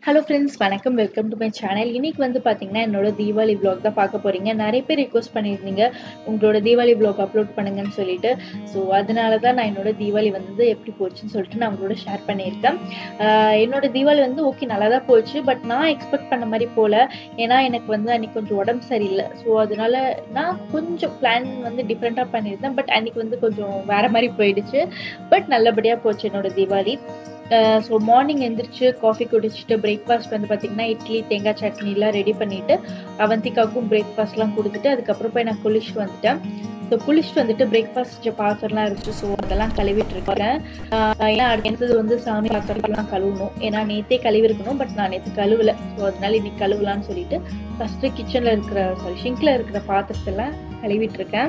hello friends வணக்கம் welcome to my channel இன்னைக்கு வந்து பார்த்தீங்கன்னா என்னோட தீபாவளி vlog தான் பார்க்க போறீங்க நிறைய பேர் ரிக்வஸ்ட் பண்ணியிருந்தீங்க உங்களோட தீபாவளி vlog அப்லோட் பண்ணுங்கன்னு சொல்லிட்டு ஸோ அதனால தான் நான் என்னோட தீபாவளி வந்து எப்படி போச்சுன்னு சொல்லிட்டு நான் உங்களோட ஷேர் பண்ணியிருக்கேன் ஆஹ் என்னோட தீபாவளி வந்து ஓகே நல்லா தான் போச்சு பட் நான் எக்ஸ்பெக்ட் பண்ண மாதிரி போல ஏன்னா எனக்கு வந்து அன்னைக்கு கொஞ்சம் உடம்பு சரியில்லை ஸோ அதனால நான் கொஞ்சம் பிளான் வந்து டிஃப்ரெண்ட்டாக பண்ணியிருந்தேன் பட் அன்னைக்கு வந்து கொஞ்சம் வேற மாதிரி போயிடுச்சு பட் நல்லபடியாக போச்சு என்னோட தீபாவளி ஸோ மார்னிங் எந்திரிச்சு காஃபி குடிச்சிட்டு பிரேக்ஃபாஸ்ட் வந்து பார்த்தீங்கன்னா இட்லி தேங்காய் சட்னிலாம் ரெடி பண்ணிட்டு அவந்திக்காவுக்கும் பிரேக்ஃபாஸ்ட்லாம் கொடுத்துட்டு அதுக்கப்புறம் போய் நான் குளிச்சுட்டு வந்துட்டேன் ஸோ குளிச்சுட்டு வந்துட்டு பிரேக்ஃபாஸ்ட் பாத்திரம்லாம் இருந்துச்சு ஸோ அதெல்லாம் கழுவிட்டு இருக்கேன் ஆஹ் ஏன்னா அடுத்தது வந்து சாமி பாத்திரம்லாம் கழுவணும் ஏன்னா நேத்தே கழுவி இருக்கணும் பட் நான் நேற்று கழுவல ஸோ அதனால இன்னைக்கு கழுவலாம்னு சொல்லிட்டு ஃபர்ஸ்ட் கிச்சன்ல இருக்கிற சாரி ஷிங்க்ல இருக்கிற பாத்திரத்தெல்லாம் கழுவிட்டு இருக்கேன்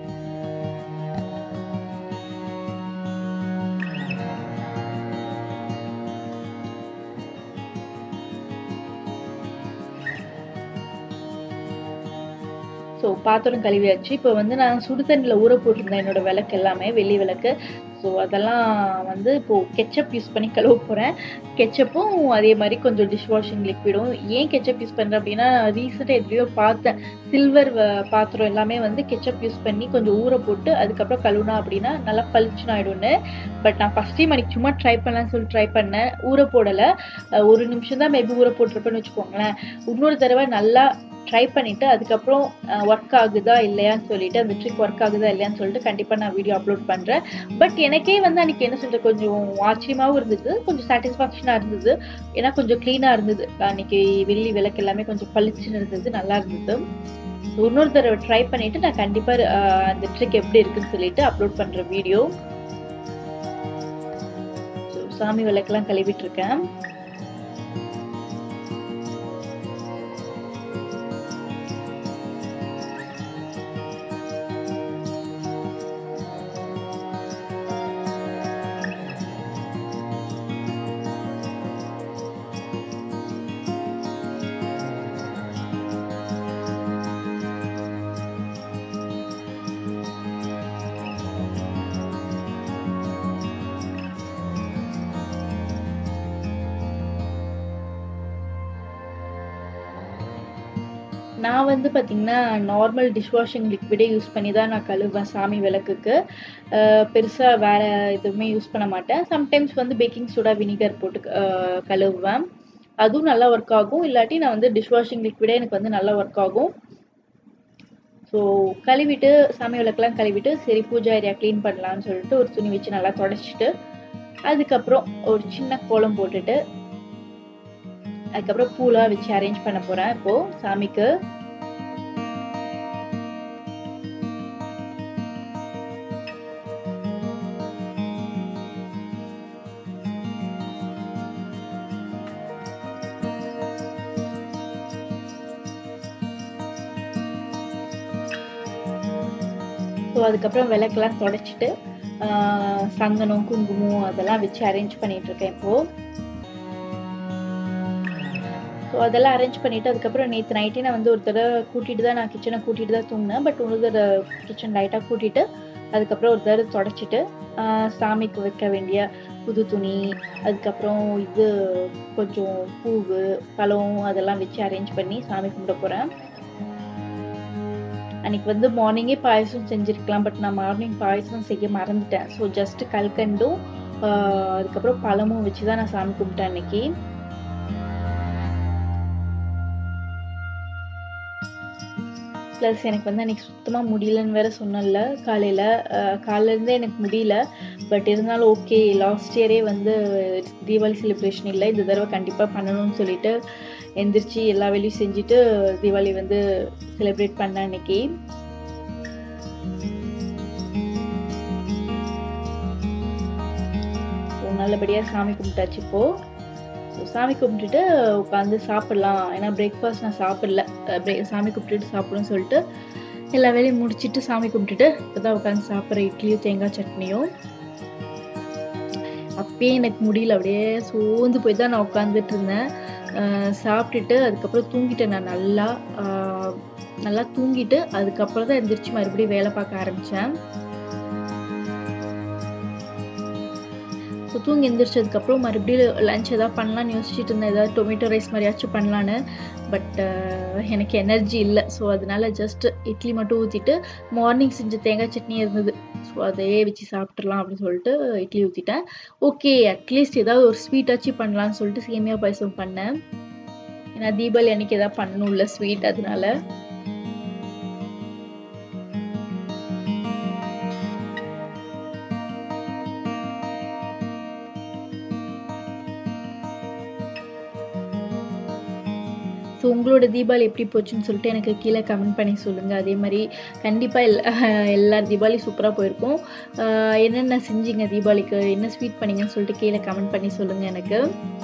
ஸோ பாத்திரம் கழுவியாச்சு இப்போ வந்து நான் சுடு தண்ணியில் ஊற போட்டிருந்தேன் என்னோட விளக்கு எல்லாமே வெள்ளி விளக்கு ஸோ அதெல்லாம் வந்து இப்போது கெச்சப் யூஸ் பண்ணி கழுவ போகிறேன் கெச்சப்பும் அதே மாதிரி கொஞ்சம் டிஷ் வாஷிங் லிக்விடும் ஏன் கெச்சப் யூஸ் பண்ணுறேன் அப்படின்னா ரீசெண்டாக எதுலையோ பார்த்தேன் சில்வர் பாத்திரம் எல்லாமே வந்து கெச்சப் யூஸ் பண்ணி கொஞ்சம் ஊற போட்டு அதுக்கப்புறம் கழுவுனா அப்படின்னா நல்லா பளிச்சுன்னு ஆயிடும்னு பட் நான் ஃபஸ்ட் டைம் அன்றைக்கி சும்மா ட்ரை பண்ணலாம்னு சொல்லி ட்ரை பண்ணேன் ஊற போடலை ஒரு நிமிஷம் தான் மேபி ஊற போட்டிருப்பேன்னு வச்சுக்கோங்களேன் இன்னொரு தடவை நல்லா ட்ரை பண்ணிவிட்டு அதுக்கப்புறம் ஒர்க் ஆகுதா இல்லையான்னு சொல்லிட்டு அந்த ட்ரிக் ஒர்க் ஆகுதா இல்லையான்னு சொல்லிட்டு கண்டிப்பாக நான் வீடியோ அப்லோட் பண்ணுறேன் பட் எனக்கே வந்து அன்றைக்கி என்ன சொல்கிறது கொஞ்சம் ஆச்சரியமாகவும் இருந்தது கொஞ்சம் சாட்டிஸ்ஃபேக்ஷனாக இருந்தது ஏன்னா கொஞ்சம் க்ளீனாக இருந்தது அன்றைக்கி வெள்ளி விளக்கு எல்லாமே கொஞ்சம் பளிச்சுன்னு இருந்தது நல்லா இருந்தது இன்னொரு தடவை ட்ரை பண்ணிவிட்டு நான் கண்டிப்பாக அந்த ட்ரிக் எப்படி இருக்குன்னு சொல்லிட்டு அப்லோட் பண்ணுற வீடியோ ஸோ சாமி விளக்கெல்லாம் கழுவிட்டு இருக்கேன் நான் வந்து பார்த்தீங்கன்னா நார்மல் டிஷ் வாஷிங் லிக்விடே யூஸ் பண்ணி தான் நான் கழுவேன் சாமி விளக்குக்கு பெருசாக வேறு எதுவுமே யூஸ் பண்ண மாட்டேன் சம்டைம்ஸ் வந்து பேக்கிங் சோடா வினிகர் போட்டு கழுவுவேன் அதுவும் நல்லா ஒர்க் ஆகும் இல்லாட்டி நான் வந்து டிஷ் வாஷிங் லிக்விடே எனக்கு வந்து நல்லா ஒர்க் ஆகும் ஸோ கழுவிட்டு சாமி விளக்கெல்லாம் கழுவிட்டு சரி பூஜா ஏரியா க்ளீன் பண்ணலான்னு சொல்லிட்டு ஒரு துணி வச்சு நல்லா தொடச்சிட்டு அதுக்கப்புறம் ஒரு சின்ன கோலம் போட்டுட்டு அதுக்கப்புறம் பூலாம் வச்சு அரேஞ்ச் பண்ண போறேன் இப்போ சாமிக்கு ஸோ அதுக்கப்புறம் விளக்கெல்லாம் தொடச்சிட்டு சந்தனம் குங்குமம் அதெல்லாம் வச்சு அரேஞ்ச் பண்ணிட்டு இருக்கேன் இப்போ ஸோ அதெல்லாம் அரேஞ்ச் பண்ணிவிட்டு அதுக்கப்புறம் நேற்று நைட்டே நான் வந்து ஒரு தடவை கூட்டிகிட்டு தான் நான் கிச்சனை கூட்டிகிட்டு தான் தூங்கினேன் பட் ஒரு தடவை கிச்சன் லைட்டாக கூட்டிகிட்டு அதுக்கப்புறம் ஒரு தடவை தொடச்சிட்டு சாமிக்கு வைக்க வேண்டிய புது துணி அதுக்கப்புறம் இது கொஞ்சம் பூவு பழம் அதெல்லாம் வச்சு அரேஞ்ச் பண்ணி சாமி கும்பிட போகிறேன் அன்னைக்கு வந்து மார்னிங்கே பாயசம் செஞ்சுருக்கலாம் பட் நான் மார்னிங் பாயசம் செய்ய மறந்துட்டேன் ஸோ ஜஸ்ட் கல்கண்டும் அதுக்கப்புறம் பழமும் வச்சு தான் நான் சாமி கும்பிட்டேன் அன்னைக்கு ப்ளஸ் எனக்கு வந்து அன்றைக்கி சுத்தமாக முடியலன்னு வேற சொன்னல காலையில் காலையிலேருந்தே எனக்கு முடியல பட் இருந்தாலும் ஓகே லாஸ்ட் இயரே வந்து தீபாவளி செலிப்ரேஷன் இல்லை இந்த தடவை கண்டிப்பாக பண்ணணும்னு சொல்லிட்டு எந்திரிச்சு எல்லா வேலையும் செஞ்சுட்டு தீபாவளி வந்து செலிப்ரேட் பண்ணேன் அன்னைக்கு நல்லபடியாக சாமி கும்பிட்டாச்சு இப்போது ஸோ சாமி கும்பிட்டுட்டு உட்காந்து சாப்பிட்லாம் ஏன்னா பிரேக்ஃபாஸ்ட் நான் சாப்பிடல சாமி கும்பிட்டுட்டு சாப்பிடுன்னு சொல்லிட்டு எல்லா வேலையும் முடிச்சுட்டு சாமி கும்பிட்டுட்டு இப்போ தான் உட்காந்து சாப்பிட்ற இட்லியும் தேங்காய் சட்னியும் அப்பயே எனக்கு முடியல அப்படியே சோர்ந்து போய் தான் நான் உட்காந்துட்டு இருந்தேன் சாப்பிட்டுட்டு அதுக்கப்புறம் தூங்கிட்டேன் நான் நல்லா நல்லா தூங்கிட்டு அதுக்கப்புறம் தான் எந்திரிச்சு மறுபடியும் வேலை பார்க்க ஆரம்பித்தேன் ஸோ தூங்கி எந்திரிச்சதுக்கப்புறம் மறுபடியும் லஞ்ச் எதாவது பண்ணலான்னு யோசிச்சுட்டு இருந்தேன் ஏதாவது டொமேட்டோ ரைஸ் மாதிரியாச்சும் பண்ணலான்னு பட் எனக்கு எனர்ஜி இல்லை ஸோ அதனால ஜஸ்ட் இட்லி மட்டும் ஊற்றிட்டு மார்னிங் செஞ்ச தேங்காய் சட்னி இருந்தது ஸோ அதையே வச்சு சாப்பிட்றலாம் அப்படின்னு சொல்லிட்டு இட்லி ஊற்றிட்டேன் ஓகே அட்லீஸ்ட் ஏதாவது ஒரு ஸ்வீட்டாச்சும் பண்ணலான்னு சொல்லிட்டு சேமியா பாயசம் பண்ணேன் ஏன்னா தீபாவளி அன்னைக்கு ஏதாவது பண்ணணும்ல ஸ்வீட் அதனால ஸோ உங்களோட தீபாவளி எப்படி போச்சுன்னு சொல்லிட்டு எனக்கு கீழே கமெண்ட் பண்ணி சொல்லுங்கள் அதே மாதிரி கண்டிப்பாக எல் எல்லா தீபாவளி சூப்பராக போயிருக்கும் ஆஹ் என்னென்ன செஞ்சீங்க தீபாவளிக்கு என்ன ஸ்வீட் பண்ணீங்கன்னு சொல்லிட்டு கீழே கமெண்ட் பண்ணி சொல்லுங்கள் எனக்கு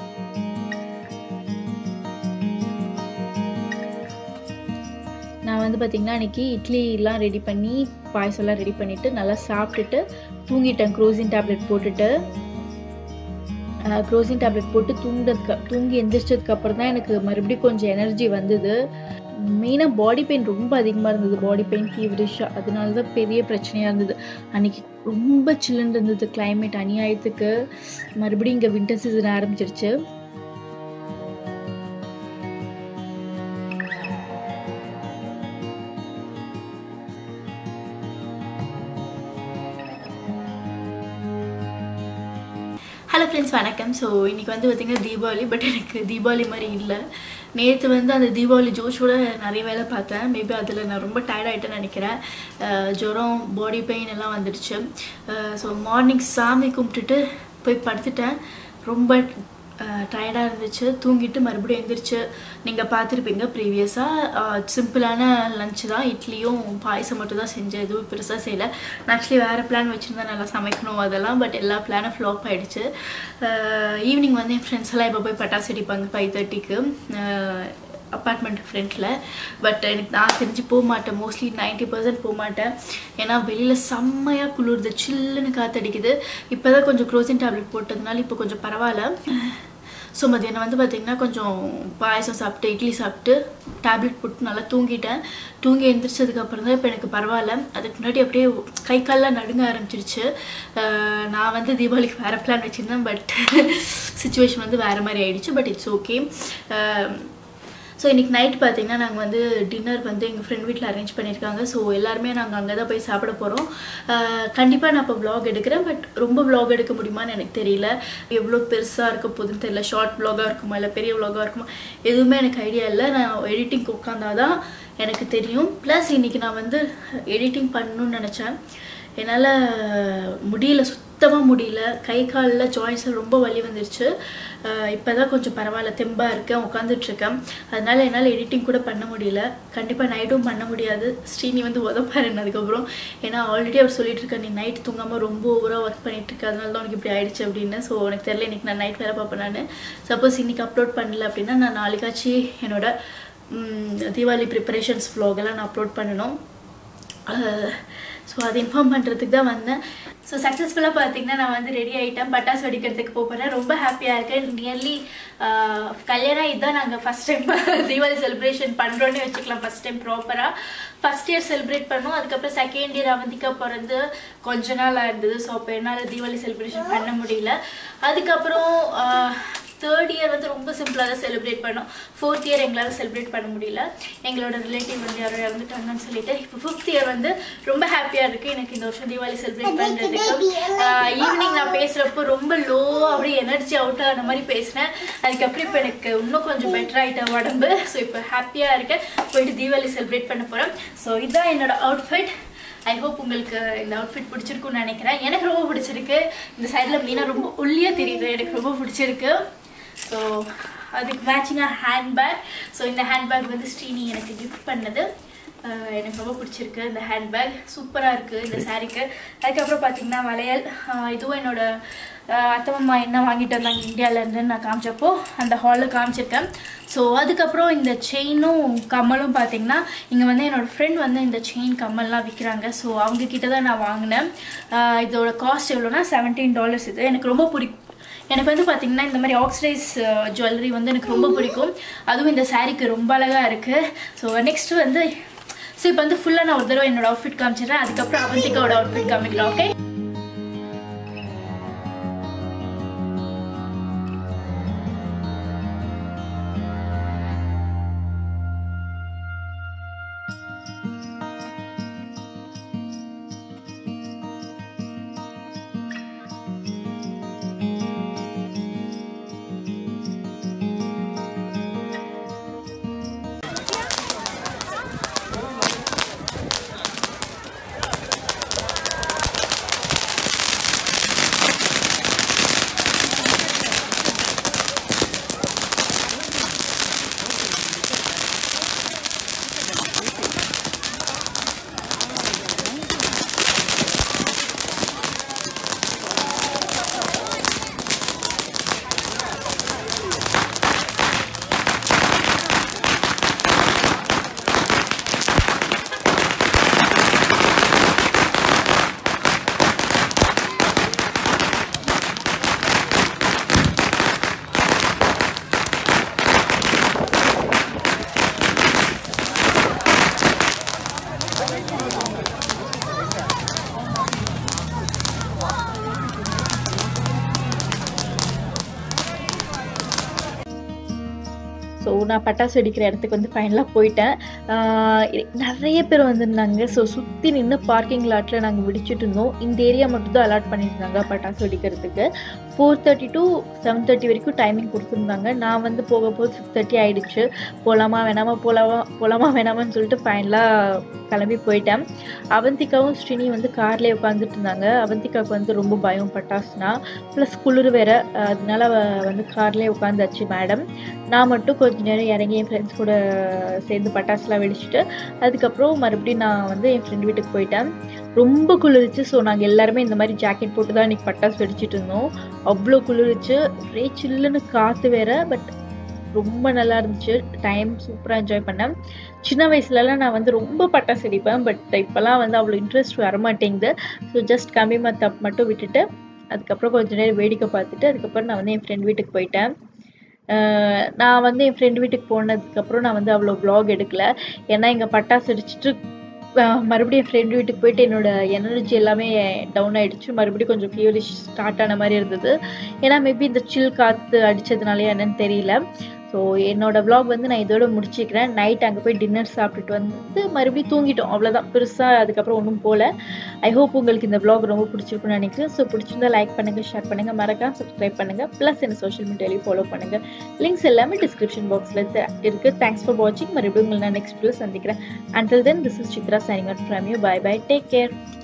நான் வந்து பார்த்திங்கன்னா அன்றைக்கி இட்லிலாம் ரெடி பண்ணி பாயசம்லாம் ரெடி பண்ணிவிட்டு நல்லா சாப்பிட்டுட்டு தூங்கிட்டேன் குரோசின் டேப்லெட் போட்டுட்டு குரோசின் டேப்லெட் போட்டு தூங்கினதுக்கு தூங்கி எந்திரிச்சதுக்கு அப்புறம் தான் எனக்கு மறுபடியும் கொஞ்சம் எனர்ஜி வந்தது மெயினாக பாடி பெயின் ரொம்ப அதிகமாக இருந்தது பாடி பெயின் ஃபீவரிஷாக அதனால தான் பெரிய பிரச்சனையாக இருந்தது அன்னைக்கு ரொம்ப சில்லுன்னு இருந்தது கிளைமேட் அநியாயத்துக்கு மறுபடியும் இங்கே வின்டர் சீசன் ஆரம்பிச்சிருச்சு ஹலோ ஃப்ரெண்ட்ஸ் வணக்கம் ஸோ இன்றைக்கி வந்து பார்த்திங்கன்னா தீபாவளி பட் எனக்கு தீபாவளி மாதிரி இல்லை நேற்று வந்து அந்த தீபாவளி ஜோஷோட நிறைய வேலை பார்த்தேன் மேபி அதில் நான் ரொம்ப டயர்ட் ஆகிட்டேன்னு நினைக்கிறேன் அஹ் ஜுரம் பாடி பெயின் எல்லாம் வந்துடுச்சு ஸோ மார்னிங் சாமி கும்பிட்டுட்டு போய் படுத்துட்டேன் ரொம்ப டயர்டாக இருந்துச்சு தூங்கிட்டு மறுபடியும் எழுந்திரிச்சு நீங்கள் பார்த்துருப்பீங்க ப்ரீவியஸாக சிம்பிளான லஞ்ச் தான் இட்லியும் பாயசம் மட்டும் தான் செஞ்சேன் எதுவும் பெருசாக செய்யலை நான் ஆக்சுவலி வேறு பிளான் வச்சுருந்தா நல்லா சமைக்கணும் அதெல்லாம் பட் எல்லா பிளானும் ஃப்ளாப் ஆகிடுச்சு ஈவினிங் வந்து என் ஃப்ரெண்ட்ஸ் எல்லாம் இப்போ போய் பட்டாசு அடிப்பாங்க ஃபைவ் தேர்ட்டிக்கு அப்பார்ட்மெண்ட் ஃப்ரெண்டில் பட் எனக்கு நான் தெரிஞ்சு போக மாட்டேன் மோஸ்ட்லி நைன்ட்டி பர்சன்ட் போக மாட்டேன் ஏன்னா வெளியில் செம்மையாக குளிருது சில்லுன்னு காற்றடிக்குது இப்போ தான் கொஞ்சம் க்ரோசின் டேப்லெட் போட்டதுனால இப்போ கொஞ்சம் பரவாயில்ல ஸோ மதியானம் வந்து பார்த்திங்கன்னா கொஞ்சம் பாயசம் சாப்பிட்டு இட்லி சாப்பிட்டு டேப்லெட் போட்டு நல்லா தூங்கிட்டேன் தூங்கி எழுந்திரிச்சதுக்கப்புறம் தான் இப்போ எனக்கு பரவாயில்ல அதுக்கு முன்னாடி அப்படியே கை கால்லாம் நடுங்க ஆரம்பிச்சிருச்சு அஹ் நான் வந்து தீபாவளிக்கு வேறு பிளான் வச்சுருந்தேன் பட் சுச்சுவேஷன் வந்து வேறு மாதிரி ஆயிடுச்சு பட் இட்ஸ் ஓகே ஸோ இன்றைக்கி நைட் பார்த்தீங்கன்னா நாங்கள் வந்து டின்னர் வந்து எங்கள் ஃப்ரெண்ட் வீட்டில் அரேஞ்ச் பண்ணியிருக்காங்க ஸோ எல்லாருமே நாங்கள் அங்கே தான் போய் சாப்பிட போகிறோம் கண்டிப்பாக நான் இப்போ vlog எடுக்கிறேன் பட் ரொம்ப vlog எடுக்க முடியுமான்னு எனக்கு தெரியல எவ்வளோ பெருசாக இருக்க போகுதுன்னு தெரியல ஷார்ட் vlog-ஆ இருக்குமா இல்லை பெரிய vlog-ஆ இருக்குமா எதுவுமே எனக்கு ஐடியா இல்லை நான் எடிட்டிங்க்கு உட்காந்தாதான் எனக்கு தெரியும் ப்ளஸ் இன்றைக்கி நான் வந்து எடிட்டிங் பண்ணணும்னு நினச்சேன் என்னால் முடியல சுத்தமாக முடியல கை காலில் ஜாயின்ஸில் ரொம்ப வலி வந்துருச்சு இப்போ தான் கொஞ்சம் பரவாயில்ல தெம்பாக இருக்கேன் உட்காந்துட்ருக்கேன் அதனால் என்னால் எடிட்டிங் கூட பண்ண முடியல கண்டிப்பாக நைட்டும் பண்ண முடியாது ஸ்ரீனி வந்து உதப்பாரு அதுக்கப்புறம் ஏன்னா ஆல்ரெடி அவர் சொல்லிட்டு இருக்கா நீ நைட் தூங்காமல் ரொம்ப ஓவராக ஒர்க் பண்ணிட்டு இருக்க அதனால தான் உனக்கு இப்படி ஆயிடுச்சு அப்படின்னு ஸோ எனக்கு தெரியல இன்னைக்கு நான் நைட் வேலை பார்ப்பேன் நான் சப்போஸ் இன்னைக்கு அப்லோட் பண்ணல அப்படின்னா நான் நாளைக்காச்சு என்னோட ம், தீபாவளி ப்ரிப்பரேஷன்ஸ் எல்லாம் நான் அப்லோட் பண்ணணும் ஸோ அதை இன்ஃபார்ம் பண்ணுறதுக்கு தான் வந்தேன் ஸோ சக்ஸஸ்ஃபுல்லாக பார்த்தீங்கன்னா நான் வந்து ரெடி ஆகிட்டேன் பட்டாசு வெடிக்கிறதுக்கு போக போகிறேன் ரொம்ப ஹாப்பியாக இருக்கேன் நியர்லி கல்யாணம் இதுதான் நாங்கள் ஃபஸ்ட் டைம் தீபாவளி செலிப்ரேஷன் பண்ணுறோன்னே வச்சுக்கலாம் ஃபஸ்ட் டைம் ப்ராப்பராக ஃபஸ்ட் இயர் செலிப்ரேட் பண்ணோம் அதுக்கப்புறம் செகண்ட் இயர் அவந்திக்கா பிறந்து கொஞ்ச நாள் இருந்தது ஸோ அப்போ என்னால் தீபாவளி செலிப்ரேஷன் பண்ண முடியல அதுக்கப்புறம் தேர்ட் இயர் வந்து ரொம்ப சிம்பிளாக தான் செலிப்ரேட் பண்ணோம் ஃபோர்த் இயர் எங்களால் செலிப்ரேட் பண்ண முடியல எங்களோட ரிலேட்டிவ் வந்து யாரோ இறந்துட்டாங்கன்னு சொல்லிட்டு இப்போ ஃபிஃப்த் இயர் வந்து ரொம்ப ஹாப்பியாக இருக்குது எனக்கு இந்த வருஷம் தீபாவளி செலிப்ரேட் பண்ணுறதுக்கு ஈவினிங் நான் பேசுகிறப்போ ரொம்ப லோ அப்படியே எனர்ஜி அவுட் ஆன மாதிரி பேசினேன் அதுக்கப்புறம் இப்போ எனக்கு இன்னும் கொஞ்சம் பெட்டர் ஆகிட்ட உடம்பு ஸோ இப்போ ஹாப்பியாக இருக்கேன் போயிட்டு தீபாவளி செலிப்ரேட் பண்ண போகிறேன் ஸோ இதுதான் என்னோட அவுட்ஃபிட் ஐ ஹோப் உங்களுக்கு இந்த அவுட்ஃபிட் பிடிச்சிருக்குன்னு நினைக்கிறேன் எனக்கு ரொம்ப பிடிச்சிருக்கு இந்த சைடில் மீனாக ரொம்ப ஒல்லியாக தெரியுது எனக்கு ரொம்ப பிடிச்சிருக்கு ஸோ அதுக்கு மேட்சிங்காக ஹேண்ட்பேக் ஸோ இந்த ஹேண்ட்பேக் வந்து ஸ்ரீனி எனக்கு கிஃப்ட் பண்ணது அஹ் எனக்கு ரொம்ப பிடிச்சிருக்கு இந்த ஹேண்ட்பேக் சூப்பராக இருக்குது இந்த சாரீக்கு அதுக்கப்புறம் பார்த்தீங்கன்னா வளையல் அஹ் இதுவும் என்னோட அஹ் அத்தை மாமா என்ன வாங்கிட்டு வந்தாங்க இந்தியாவிலேருந்து நான் காமிச்சப்போ அந்த ஹாலில் காமிச்சிருக்கேன் ஸோ அதுக்கப்புறம் இந்த செயினும் கம்மலும் பார்த்தீங்கன்னா இங்கே வந்து என்னோடய ஃப்ரெண்ட் வந்து இந்த செயின் கம்மல்லாம் விற்கிறாங்க ஸோ அவங்க கிட்ட தான் நான் வாங்கினேன் அஹ் இதோட காஸ்ட் எவ்வளோனா செவன்டீன் டாலர்ஸ் இது எனக்கு ரொம்ப பிடிக்கும் எனக்கு வந்து பார்த்தீங்கன்னா இந்த மாதிரி ஆக்சிடைஸ் ஜுவல்லரி வந்து எனக்கு ரொம்ப பிடிக்கும் அதுவும் இந்த சாரீக்கு ரொம்ப அழகாக இருக்குது ஸோ நெக்ஸ்ட் வந்து ஸோ இப்போ வந்து ஃபுல்லாக நான் ஒரு தடவை என்னோட அவுட்ஃபிட் காமிச்சிடுறேன் அதுக்கப்புறம் அவந்திகாவோட அவுட்ஃபிட் காமிக்கலாம் ஓகே ஸோ நான் பட்டாசு வெடிக்கிற இடத்துக்கு வந்து ஃபைனலாக போயிட்டேன் ஆஹ் இ- நிறைய பேர் வந்திருந்தாங்க ஸோ சுற்றி நின்று பார்க்கிங் லாட்டில் நாங்கள் வெடிச்சிட்டு இருந்தோம் இந்த ஏரியா மட்டும் தான் அலாட் பண்ணியிருந்தாங்க பட்டாசு வெடிக்கிறதுக்கு four thirty to seven thirty வரைக்கும் டைமிங் கொடுத்துருந்தாங்க நான் வந்து போக போது சிக்ஸ் தேர்ட்டி ஆயிடுச்சு போகலாமா வேணாமா போகலாமா போகலாமா வேணாமான்னு சொல்லிட்டு ஃபைனலாக கிளம்பி போயிட்டேன் அவந்திகாவும் ஸ்ரீனி வந்து கார்லேயே உட்காந்துட்டு இருந்தாங்க அவந்திகாவுக்கு வந்து ரொம்ப பயம் பட்டாசுனா ப்ளஸ் குளிர் வேற அஹ் அதனால அவ வந்து கார்லேயே உட்காந்தாச்சு மேடம் நான் மட்டும் கொஞ்ச நேரம் இறங்கி என் ஃப்ரெண்ட்ஸ் கூட சேர்ந்து பட்டாசுலாம் வெடிச்சிட்டு அதுக்கப்புறம் மறுபடியும் நான் வந்து என் ஃப்ரெண்ட் வீட்டுக்கு போயிட்டேன் ரொம்ப குளிர்ச்சு ஸோ நாங்கள் எல்லாருமே இந்த மாதிரி ஜாக்கெட் போட்டு தான் இன்னைக்கு பட்டாசு வெடிச்சிட்டு இருந்தோம் அவ்வளோ குளிர்ச்சு ஒரே சில்லுன்னு காற்று வேற பட் ரொம்ப நல்லா இருந்துச்சு டைம் சூப்பராக என்ஜாய் பண்ணேன் சின்ன வயசுலலாம் நான் வந்து ரொம்ப பட்டாசு வெடிப்பேன் பட் இப்போலாம் வந்து அவ்வளோ இன்ட்ரெஸ்ட் வரமாட்டேங்குது ஸோ ஜஸ்ட் கம்மி மத்தப் மட்டும் விட்டுட்டு அதுக்கப்புறம் கொஞ்ச நேரம் வேடிக்கை பார்த்துட்டு அதுக்கப்புறம் நான் வந்து என் ஃப்ரெண்ட் வீட்டுக்கு போயிட்டேன் அஹ் நான் வந்து என் ஃப்ரெண்ட் வீட்டுக்கு போனதுக்கப்புறம் நான் வந்து அவ்வளோ vlog எடுக்கல ஏன்னா இங்கே பட்டாசு அடிச்சிட்டு அஹ் மறுபடியும் என் ஃப்ரெண்ட் வீட்டுக்கு போயிட்டு என்னோட எனர்ஜி எல்லாமே டவுன் ஆயிடுச்சு மறுபடியும் கொஞ்சம் ஃபியூரிஷ் ஸ்டார்ட் ஆன மாதிரி இருந்தது ஏன்னா மேபி இந்த சில் காற்று அடிச்சதுனாலயா என்னன்னு தெரியல ஸோ என்னோட vlog வந்து நான் இதோட முடிச்சுக்கிறேன் நைட் அங்கே போய் டின்னர் சாப்பிட்டுட்டு வந்து மறுபடியும் தூங்கிட்டோம் அவ்வளோதான் பெருசாக அதுக்கப்புறம் ஒன்றும் போகல ஐ ஹோப் உங்களுக்கு இந்த vlog ரொம்ப பிடிச்சிருக்கும்னு நினைக்கிறேன் ஸோ பிடிச்சிருந்தா லைக் பண்ணுங்கள் ஷேர் பண்ணுங்கள் மறக்காம சப்ஸ்கிரைப் பண்ணுங்கள் ப்ளஸ் என்ன சோஷியல் மீடியாலையும் ஃபாலோ பண்ணுங்கள் லிங்க்ஸ் எல்லாமே டிஸ்கிரிப்ஷன் பாக்ஸில் இருக்குது தேங்க்ஸ் ஃபார் வாட்சிங் மறுபடியும் உங்களை நான் நெக்ஸ்ட் வீடியோ சந்திக்கிறேன் until then this is Chitra signing out from you bye bye take care